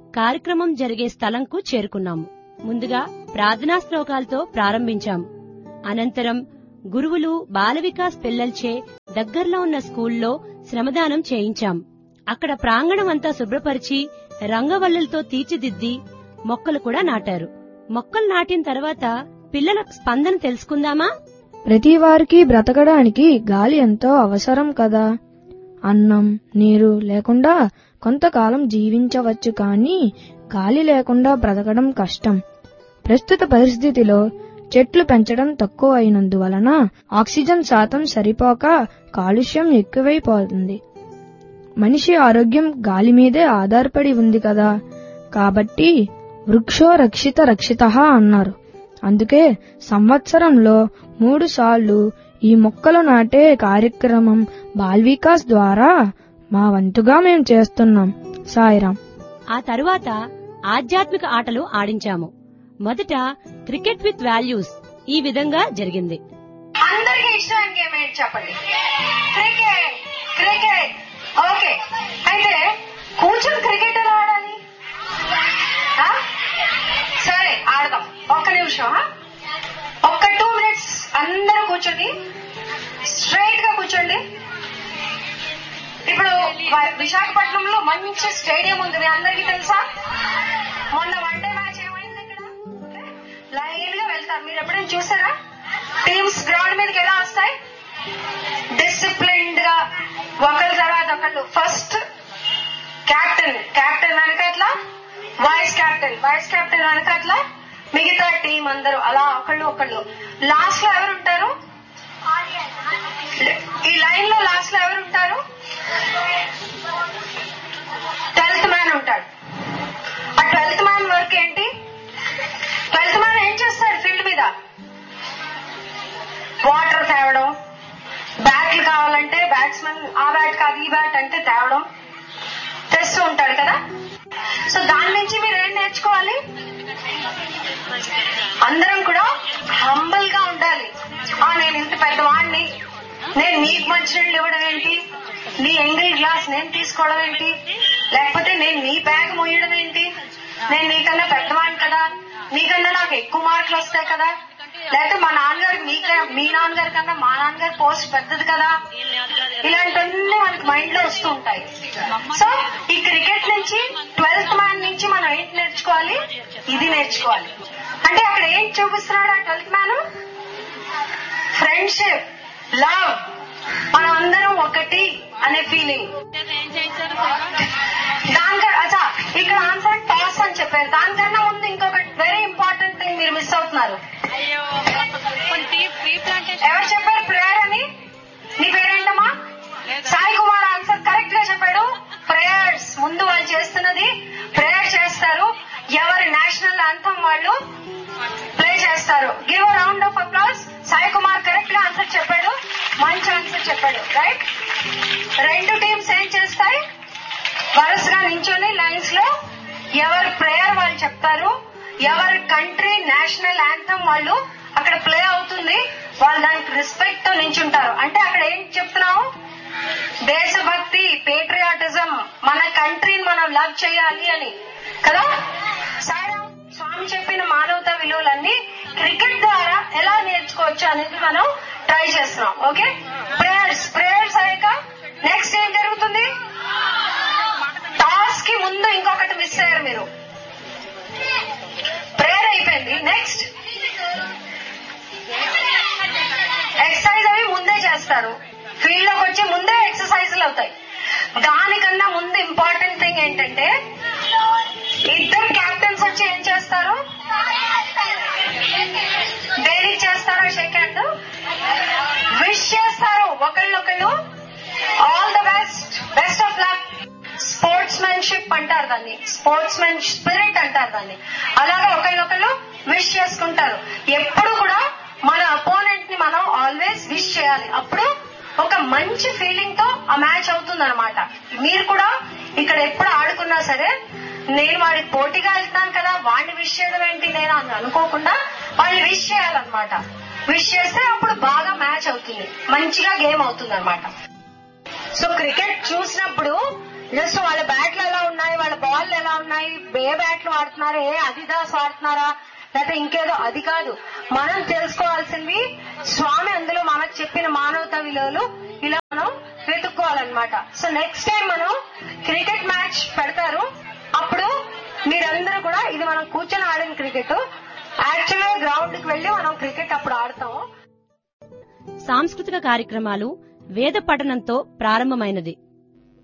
కార్యక్రమం జరిగే స్థలంకు చేరుకున్నాము ముందుగా ప్రార్థనా శ్లోకాలతో ప్రారంభించాం అనంతరం గురువులు బాల వికాస్ పిల్లల్చే దగ్గర్లో ఉన్న స్కూల్లో శ్రమదానం చేయించాం అక్కడ ప్రాంగణం అంతా శుభ్రపరిచి రంగవల్లులతో తీర్చిదిద్ది మొక్కలు కూడా నాటారు మొక్కలు నాటిన తర్వాత పిల్లల స్పందన తెలుసుకుందామా ప్రతి వారికి బ్రతకడానికి గాలి ఎంతో అవసరం కదా అన్నం నీరు లేకుండా కొంతకాలం జీవించవచ్చు కానీ గాలి లేకుండా బ్రతకడం కష్టం ప్రస్తుత పరిస్థితిలో చెట్లు పెంచడం తక్కువ అయినందువలన ఆక్సిజన్ శాతం సరిపోక కాలుష్యం ఎక్కువైపోతుంది మనిషి ఆరోగ్యం గాలి మీదే ఆధారపడి ఉంది కదా కాబట్టి వృక్షో రక్షిత రక్షిత అన్నారు అందుకే సంవత్సరంలో మూడు సార్లు ఈ మొక్కలు నాటే కార్యక్రమం బాల్ వికాస్ ద్వారా మా వంతుగా మేం చేస్తున్నాం సాయిరాం ఆ తరువాత ఆధ్యాత్మిక ఆటలు ఆడించాము మొదట క్రికెట్ విత్ వాల్యూస్ ఈ విధంగా జరిగింది అందరికి ఇష్టమైన గేమ్ ఏంటి చెప్పండి క్రికెట్ క్రికెట్ ఓకే అయితే కూర్చొని క్రికెట్ ఎలా ఆడాలి ఆ? సరే ఆడదాం ఒక్క నిమిషం ఆ? ఒక్క టూ మినిట్స్ అందరూ కూర్చోండి స్ట్రైట్ గా కూర్చోండి ఇప్పుడు వ- విశాఖపట్నంలో మంచి స్టేడియం ఉంది మీ అందరికీ తెలుసా మొన్న వన్ డే మ్యాచ్ ఏమైంది ఇక్కడ లైన్ గా వెళ్తారు మీరు ఎప్పుడైనా చూసారా టీమ్స్ గ్రౌండ్ మీదకి ఎలా వస్తాయి డిసిప్లిన్డ్ గా ఒకరి తర్వాత ఒకళ్ళు ఫస్ట్ క్యాప్టెన్ క్యాప్టెన్ వెనకట్ల వైస్ క్యాప్టెన్ వైస్ క్యాప్టెన్ వెనకట్ల మిగతా టీం అందరూ అలా ఒకళ్ళు ఒకళ్ళు లాస్ట్ లో ఎవరు ఉంటారు ఈ లైన్ లో లాస్ట్ లో ఎవరు ఉంటారు ట్వెల్త్ మ్యాన్ ఉంటాడు ఆ ట్వెల్త్ మ్యాన్ వర్క్ ఏంటి ట్వెల్త్ మ్యాన్ ఏం చేస్తాడు ఫీల్డ్ మీద వాటర్ తేవడం బ్యాట్లు కావాలంటే బ్యాట్స్మెన్ ఆ బ్యాట్ కాదు ఈ బ్యాట్ అంటే తేవడం తెస్తూ ఉంటాడు కదా సో దాని నుంచి మీరు ఏం నేర్చుకోవాలి అందరం కూడా హంబల్ గా ఉండాలి ఆ నేను ఇంత పెద్దవాడిని నేను నీకు మంచినీళ్ళు ఇవ్వడం ఏంటి నీ ఎంగిల్ గ్లాస్ నేను తీసుకోవడం ఏంటి లేకపోతే నేను నీ బ్యాగ్ మోయడం ఏంటి నేను నీకన్నా పెద్దవాడిని కదా నీకన్నా నాకు ఎక్కువ మార్కులు వస్తాయి కదా లేకపోతే మా నాన్నగారు మీక మీ నాన్నగారి కన్నా మా నాన్నగారి పోస్ట్ పెద్దది కదా ఇలాంటివన్నీ మనకి మైండ్ లో వస్తూ ఉంటాయి సో ఈ క్రికెట్ నుంచి ట్వెల్త్ మ్యాన్ నుంచి మనం ఏంటి నేర్చుకోవాలి ఇది నేర్చుకోవాలి అంటే అక్కడ ఏం చూపిస్తున్నాడు ఆ ట్వెల్త్ మ్యాన్ ఫ్రెండ్షిప్ లవ్ మనం అందరం ఒకటి అనే ఫీలింగ్ దానికన్నా అచ్చా ఇక్కడ ఆన్సర్ టాస్ అని చెప్పారు దానికన్నా ముందు ఇంకొకటి వెరీ ఇంపార్టెంట్ థింగ్ మీరు మిస్ అవుతున్నారు ఎవరు చెప్పారు ప్రేయర్ అని నీ పేరేంటమ్మా సాయి కుమార్ ఆన్సర్ కరెక్ట్ గా చెప్పాడు ప్రేయర్స్ ముందు వాళ్ళు చేస్తున్నది ప్రేయర్ చేస్తారు ఎవరి నేషనల్ అంతం వాళ్ళు ప్లే చేస్తారు give round of applause Sai Kumar correct గా ఆన్సర్ చెప్పాడు మంచి ఆన్సర్ చెప్పాడు రైట్ రెండు టీమ్స్ ఏం చేస్తాయి వరుసగా నించొని లైన్స్ లో ఎవరి ప్రేయర్ వాళ్ళు చెప్తారు ఎవరి కంట్రీ నేషనల్ యాంథమ్ వాళ్ళు అక్కడ ప్లే అవుతుంది వాళ్ళు దానికి రెస్పెక్ట్ తో నించుంటారు అంటే అక్కడ ఏం చెప్తున్నాము దేశభక్తి పేట్రియాటిజం మన కంట్రీని మనం లవ్ చేయాలి అని కదా సాయిరామ్ స్వామి చెప్పిన మానవతా విలువలన్నీ క్రికెట్ ద్వారా ఎలా నేర్చుకోవచ్చు అనేది మనం ట్రై చేస్తున్నాం ఓకే ప్రేయర్స్ ప్రేయర్స్ అయ్యాక నెక్స్ట్ ఏం జరుగుతుంది టాస్ కి ముందు ఇంకొకటి మిస్ అయ్యారు మీరు ప్రేయర్ అయిపోయింది నెక్స్ట్ ఎక్సర్సైజ్ అవి ముందే చేస్తారు ఫీల్డ్ లోకి వచ్చి ముందే ఎక్సర్సైజ్లు అవుతాయి దానికన్నా ముందు ఇంపార్టెంట్ థింగ్ ఏంటంటే ఇద్దరు క్యాప్టెన్స్ వచ్చి ఏం చేస్తారు దేనికి చేస్తారో షేక్ హ్యాండ్ విష్ చేస్తారు ఒకళ్ళొకళ్ళు all the best best of luck sportsmanship అంటారు దాన్ని స్పోర్ట్స్ మ్యాన్ స్పిరిట్ అంటారు దాన్ని అలాగే ఒకళ్ళొకళ్ళు విష్ చేసుకుంటారు ఎప్పుడు కూడా మన అపోనెంట్ ని మనం ఆల్వేస్ విష్ చేయాలి అప్పుడు ఒక మంచి ఫీలింగ్ తో ఆ మ్యాచ్ అవుతుంది అనమాట మీరు కూడా ఇక్కడ ఎప్పుడు ఆడుకున్నా సరే నేను వాడికి పోటీగా వెళ్తాను కదా వాడిని విష్ చేయడం ఏంటి నేను అని అనుకోకుండా వాళ్ళని విష్ చేయాలన్నమాట విష్ చేస్తే అప్పుడు బాగా మ్యాచ్ అవుతుంది మంచిగా గేమ్ అవుతుంది అనమాట సో క్రికెట్ చూసినప్పుడు జస్ట్ వాళ్ళ బ్యాట్లు ఎలా ఉన్నాయి వాళ్ళ బాల్ ఎలా ఉన్నాయి ఏ బ్యాట్లు వాడుతున్నారా ఏ అదిదాస్ వాడుతున్నారా లేకపోతే ఇంకేదో అది కాదు మనం తెలుసుకోవాల్సినవి స్వామి అందులో మనకు చెప్పిన మానవతా విలువలు ఇలా మనం వెతుక్కోవాలన్నమాట సో నెక్స్ట్ టైం మనం క్రికెట్ మ్యాచ్ పెడతారు అప్పుడు మీరందరూ కూడా ఇది మనం కూర్చొని ఆడిన క్రికెట్ యాక్చువల్ గా గ్రౌండ్ కి వెళ్ళి మనం క్రికెట్ అప్పుడు ఆడతాము సాంస్కృతిక కార్యక్రమాలు వేద పఠనంతో ప్రారంభమైనది